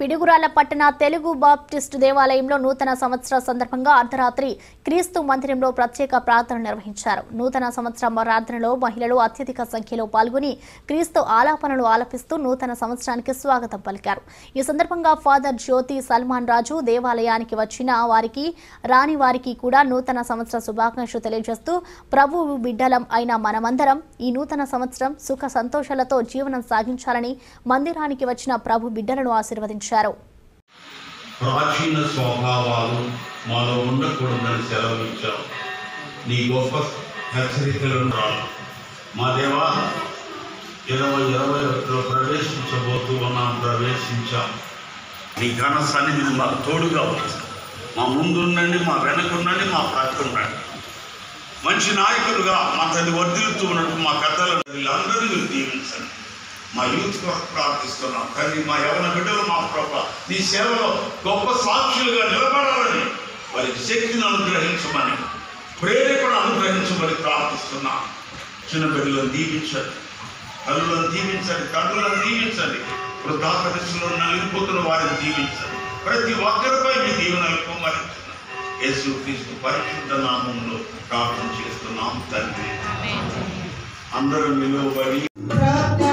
పిడుగురాల పట్టణ తెలుగు బాప్టిస్టు దేవాలయంలో నూతన సంవత్సర సందర్భంగా అర్ధరాత్రి క్రీస్తు మందిరంలో ప్రత్యేక ప్రార్థన నిర్వహించారు నూతన సంవత్సర ప్రార్థనలో మహిళలు అత్యధిక సంఖ్యలో పాల్గొని క్రీస్తు ఆలాపనలు ఆలపిస్తూ నూతన సంవత్సరానికి స్వాగతం పలికారు ఈ సందర్భంగా ఫాదర్ జ్యోతి సల్మాన్ రాజు దేవాలయానికి వచ్చిన వారికి రాని వారికి కూడా నూతన సంవత్సర శుభాకాంక్షలు తెలియజేస్తూ ప్రభువు బిడ్డలం అయిన మనమందరం ఈ నూతన సంవత్సరం సుఖ సంతోషాలతో జీవనం సాగించాలని మందిరానికి వచ్చిన ప్రభు బిడ్డలను ఆశీర్వదించారు ప్రాచీన స్వభావాలు మాలో ఉండకూడదని సెలవిచ్చావు నీ గొప్ప హెచ్చరికలను రాను మా దేవా ఇరవై ఇరవై ఒకటిలో ప్రవేశించబోతూ ఉన్నాం ప్రవేశించాం నీ ఘన సన్నిధిని మాకు తోడుగా ఉంది మా ముందుండండి మా వెనకుండండి మా ప్రక్కుండండి మంచి నాయకులుగా మా తల్లి వర్ధిల్లుతూ ఉన్నట్టు మా కథలు వీళ్ళందరినీ మీరు దీవించండి మా యూత్ కొరకు ప్రార్థిస్తున్నాం కానీ మా యవన బిడ్డలు మా ప్రభ నీ సేవలో గొప్ప సాక్షులుగా నిలబడాలని వారికి శక్తిని అనుగ్రహించమని ప్రేరేపణ అనుగ్రహించమని ప్రార్థిస్తున్నాం చిన్న బిడ్డలను దీవించండి తల్లులను దీవించండి తండ్రులను దీవించండి వృద్ధాపరిస్థితుల్లో నలిగిపోతున్న వారిని దీవించండి ప్రతి ఒక్కరిపై మీ దీవెనలు కుమ్మరించండి యేసు క్రీస్తు పరిశుద్ధ నామంలో ప్రార్థన చేస్తున్నాం తండ్రి అందరూ నిలువబడి ప్రార్థన